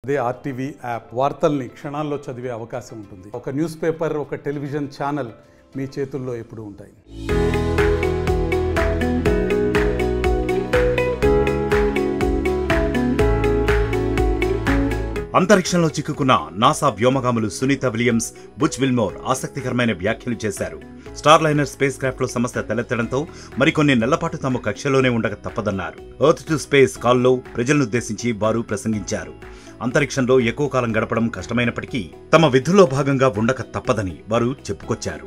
అదే RTV app వార్తల్ని క్షణాల్లో చదివే అవకాశం ఉంటుంది ఒక న్యూస్ పేపర్ ఒక టెలివిజన్ ఛానల్ మీ చేతుల్లో ఎప్పుడూ ఉంటాయి అంతరిక్షంలో చిక్కుకున్న నాసా వ్యోమగాములు సునీత విలియమ్స్ బుచ్ విల్మోర్ ఆసక్తికరమైన వ్యాఖ్యలు చేశారు స్టార్ లైనర్ స్పేస్ క్రాఫ్ట్ లో సమస్య తలెత్తడంతో మరికొన్ని నెలల తమ కక్షలోనే ఉండక తప్పదన్నారు ఎర్త్ టు స్పేస్ కాల్లో ప్రజలనుద్దేశించి వారు ప్రసంగించారు అంతరిక్షంలో ఎక్కువ కాలం గడపడం కష్టమైనప్పటికీ తమ విధుల్లో భాగంగా ఉండక తప్పదని వారు చెప్పుకొచ్చారు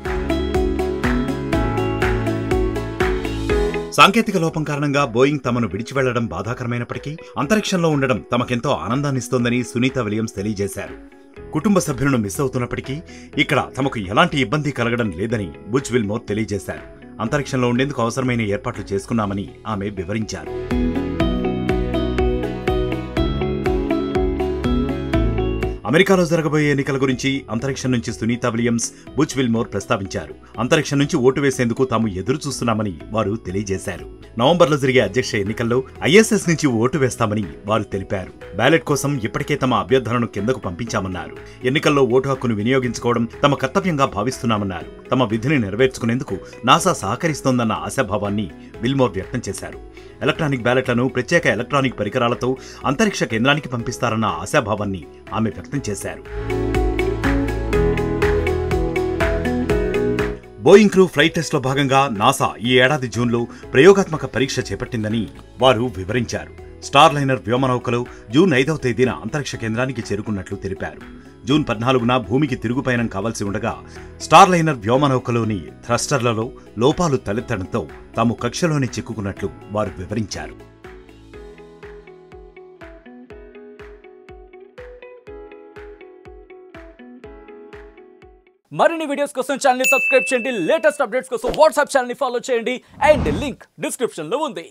సాంకేతిక లోపం కారణంగా బోయింగ్ తమను విడిచి వెళ్లడం బాధాకరమైనప్పటికీ అంతరిక్షంలో ఉండడం తమకెంతో ఆనందాన్నిస్తోందని సునీత విలియమ్స్ తెలియజేశారు కుటుంబ సభ్యులను మిస్ అవుతున్నప్పటికీ ఇక్కడ తమకు ఎలాంటి ఇబ్బంది కలగడం లేదని బుచ్ విల్మోర్ తెలియజేశారు అంతరిక్షంలో ఉండేందుకు అవసరమైన ఏర్పాట్లు చేసుకున్నామని ఆమె వివరించారు అమెరికాలో జరగబోయే ఎన్నికల గురించి అంతరిక్షం నుంచి సునీత విలియమ్స్ బుచ్ విల్మోర్ ప్రస్తావించారు అంతరిక్షం నుంచి ఓటు వేసేందుకు తాము ఎదురు చూస్తున్నామని వారు తెలియజేశారు నవంబర్లో జరిగే అధ్యక్ష ఎన్నికల్లో ఐఎస్ఎస్ నుంచి ఓటు వేస్తామని వారు తెలిపారు బ్యాలెట్ కోసం ఇప్పటికే తమ అభ్యర్థనను కిందకు పంపించామన్నారు ఎన్నికల్లో ఓటు హక్కును వినియోగించుకోవడం తమ కర్తవ్యంగా భావిస్తున్నామన్నారు తమ విధిని నెరవేర్చుకునేందుకు నాసా సహకరిస్తోందన్న ఆశాభావాన్ని విల్మోర్ వ్యక్తం చేశారు ఎలక్ట్రానిక్ బ్యాలెట్లను ప్రత్యేక ఎలక్ట్రానిక్ పరికరాలతో అంతరిక్ష కేంద్రానికి పంపిస్తారన్న ఆశాభావాన్ని ఆమె వ్యక్తం చేశారు బోయింగ్ క్రూ ఫ్లైట్ టెస్ట్ లో భాగంగా నాసా ఈ ఏడాది జూన్లో ప్రయోగాత్మక పరీక్ష చేపట్టిందని వారు వివరించారు స్టార్ లైనర్ వ్యోమనౌకలు జూన్ ఐదవ తేదీన అంతరిక్ష కేంద్రానికి చేరుకున్నట్లు తెలిపారు జూన్ పద్నాలుగున భూమికి తిరుగు పయనం కావాల్సి ఉండగా స్టార్ లైనర్ వ్యోమనౌకలోని థ్రస్టర్లలో లోపాలు తలెత్తడంతో తాము కక్షలోనే చిక్కుకున్నట్లు వారు వివరించారు మరిన్ని వీడియోస్ కోసం ఛానల్ సబ్స్క్రైబ్ చేయండి లేటెస్ట్ అప్డేట్స్ కోసం వాట్సాప్ ఛానల్ ఫాలో చేయండి అండ్ లింక్ డిస్క్రిప్షన్ లో ఉంది